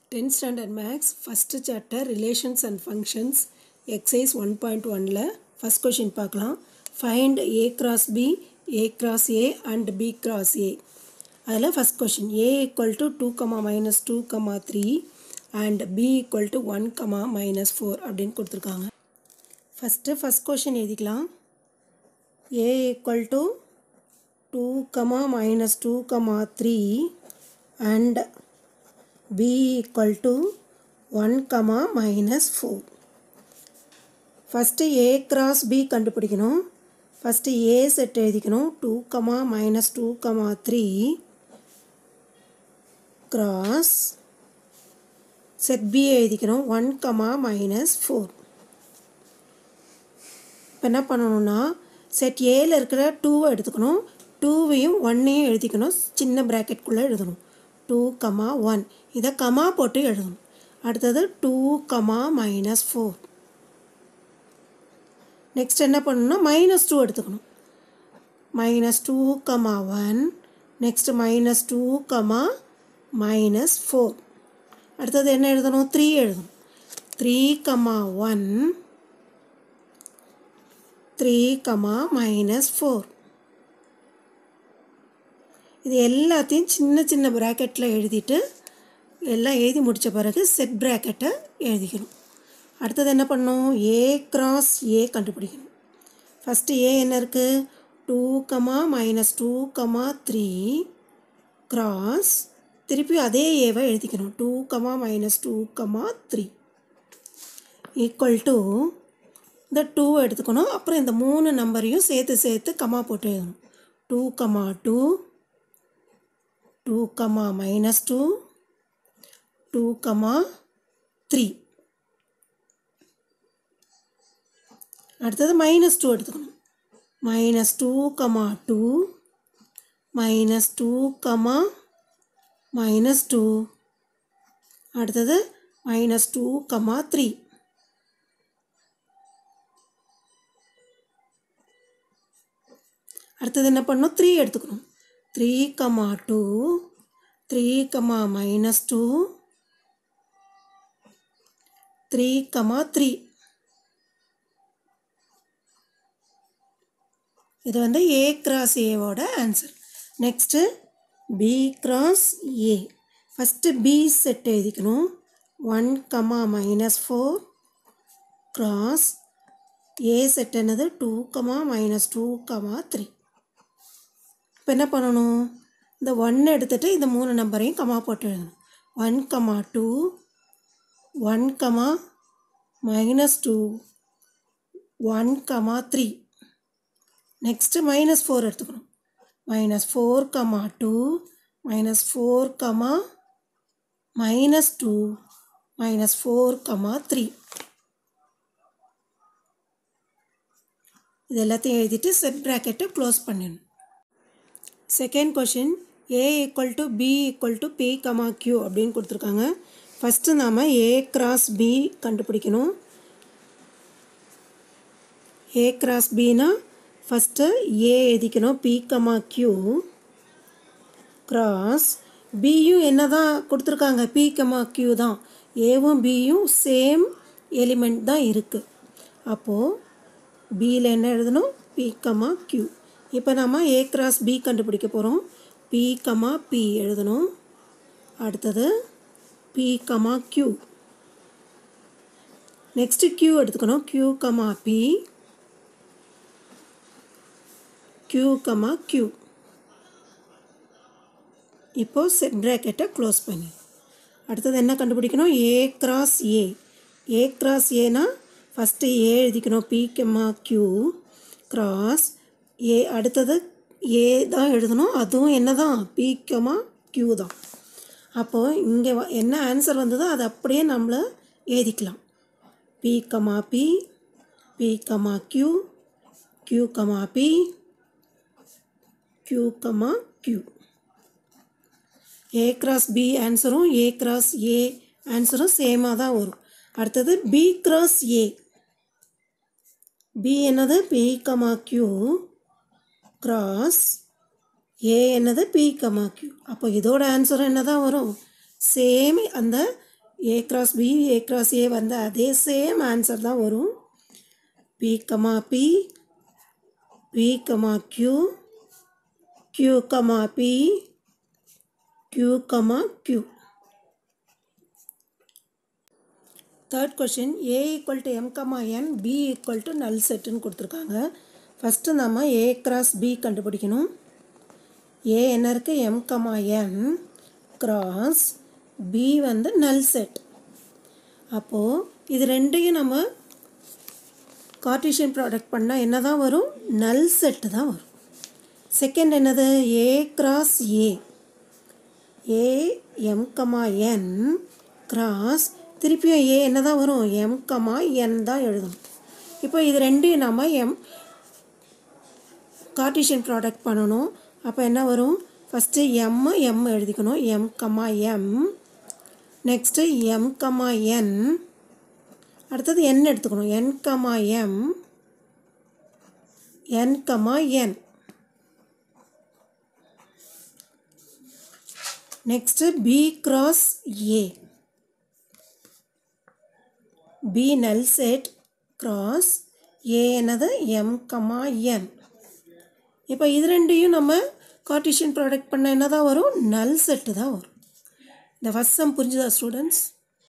tenth standard maths first chapter relations and functions exercise one point ஒனில் first question பார்க்கலாம் find A cross B A cross A and B cross A அதில் first question A equal to two comma minus two comma three and B equal to one comma minus four அப்படின்னு கொடுத்துருக்காங்க first first question எழுதிக்கலாம் A equal to two comma minus two comma three and b equal to 1 comma minus 4 first a cross b கண்டுபிடிக்கணும் first a set எழுதிக்கணும் two comma minus two comma three cross set b எழுதிக்கணும் one comma minus four இப்போ என்ன பண்ணணும்னா set ஏல இருக்கிற டூவை எடுத்துக்கணும் டூவையும் ஒன்னையும் எழுதிக்கணும் சின்ன ப்ராக்கெட்குள்ளே எழுதணும் டூ கமா ஒன் இதை கமா போட்டு எழுதணும் அடுத்தது two comma minus four next என்ன பண்ணணும்னா மைனஸ் டூ எடுத்துக்கணும் minus two comma one next minus two comma minus four அடுத்தது என்ன எழுதணும் த்ரீ எழுதணும் three comma one three comma minus four இது எல்லாத்தையும் சின்ன சின்ன ப்ராக்கெட்டில் எழுதிட்டு எல்லாம் எழுதி முடித்த பிறகு செட் ப்ராக்கெட்டை எழுதிக்கணும் அடுத்தது என்ன பண்ணணும் ஏ கிராஸ் ஏ கண்டுபிடிக்கணும் ஃபஸ்ட்டு ஏ என்ன இருக்குது two comma minus two comma three cross திருப்பி அதே ஏவை எழுதிக்கணும் two comma minus two comma three equal to இந்த டூவை எடுத்துக்கணும் அப்புறம் இந்த மூணு நம்பரையும் சேர்த்து சேர்த்து கமா போட்டு எழுதணும் two comma two two comma minus two two comma three அடுத்தது மைனஸ் டூ எடுத்துக்கணும் minus two comma two minus two comma minus two அடுத்தது மைனஸ் டூ கமா த்ரீ அடுத்தது என்ன பண்ணணும் த்ரீ எடுத்துக்கணும் three comma two three comma minus two three comma three இது வந்து A cross ஏவோட answer next B cross A first B set எழுதிக்கணும் one comma minus four cross A set என்னது two comma minus two comma three இப்போ என்ன பண்ணணும் இந்த one எடுத்துகிட்டு இந்த மூணு நம்பரையும் கமா போட்டு எழுதணும் one comma two one comma minus two one comma three next minus four எடுத்துக்கணும் minus four comma two minus four comma minus two minus four comma three இது எல்லாத்தையும் எழுதிட்டு செட் ப்ராக்கெட்டை க்ளோஸ் பண்ணிடணும் second question A equal to B equal to P comma Q அப்படின்னு கொடுத்துருக்காங்க first நாம் ஏ cross B கண்டுபிடிக்கணும் A cross Bina first A எழுதிக்கணும் பி கமா கியூ கிராஸ் பியும் என்ன தான் கொடுத்துருக்காங்க பி கமா கியூ தான் ஏவும் பியும் சேம் எலிமெண்ட் தான் இருக்குது அப்போது பியில் என்ன எழுதணும் பி கமா கியூ இப்போ நம்ம ஏ கிராஸ் பி கண்டுபிடிக்க போகிறோம் பி கமா பி எழுதணும் அடுத்தது P comma Q next Q எடுத்துக்கணும் Q comma P Q comma Q இப்போது செட் ப்ராக்கெட்டை க்ளோஸ் பண்ணி அடுத்தது என்ன கண்டுபிடிக்கணும் A cross A A cross ஏனா ஃபஸ்ட்டு ஏ எழுதிக்கணும் P comma Q cross A அடுத்தது ஏ தான் எழுதணும் அதுவும் என்ன தான் பி கமா கியூ தான் அப்போது இங்கே என்ன ஆன்சர் வந்ததோ அதை அப்படியே நம்மள எழுதிக்கலாம் P comma P P comma Q Q comma P Q comma Q A cross B ஆன்சரும் ஏ கிராஸ் ஏ ஆன்சரும் சேமாக தான் வரும் அடுத்தது பி கிராஸ் ஏ பி என்னது P comma Q cross A என்னது பி கமா கியூ அப்போ இதோட ஆன்சர் என்ன தான் வரும் சேம் அந்த A cross B A cross A வந்து அதே சேம் ஆன்சர் தான் வரும் P comma P P comma Q Q comma P Q comma Q third question A equal to M comma N B equal to null செட்டுன்னு கொடுத்துருக்காங்க first நம்ம ஏ cross B கண்டுபிடிக்கணும் A என்ன இருக்குது M comma N cross B வந்து null set அப்போது இது ரெண்டையும் நம்ம கார்டீஷியன் ப்ராடக்ட் பண்ணால் என்ன தான் வரும் நல் செட்டு தான் வரும் செகண்ட் என்னது A cross A A M comma N cross திருப்பியும் ஏ என்ன தான் வரும் எம் கமா என் தான் எழுதணும் இப்போ இது ரெண்டையும் நம்ம எம் கார்டீஷியன் ப்ராடக்ட் பண்ணணும் அப்போ என்ன வரும் ஃபஸ்ட்டு எம் எம் எழுதிக்கணும் M comma M next M comma N அடுத்தது என் எடுத்துக்கணும் N comma M N comma N next B cross A B null set cross A என்னது எம் கமா என் இப்போ இது ரெண்டையும் நம்ம கார்டிஷியன் ப்ராடக்ட் பண்ண என்ன தான் வரும் நல் செட்டு தான் வரும் இந்த ஃபஸ்ட் சம் புரிஞ்சுதா ஸ்டூடெண்ட்ஸ்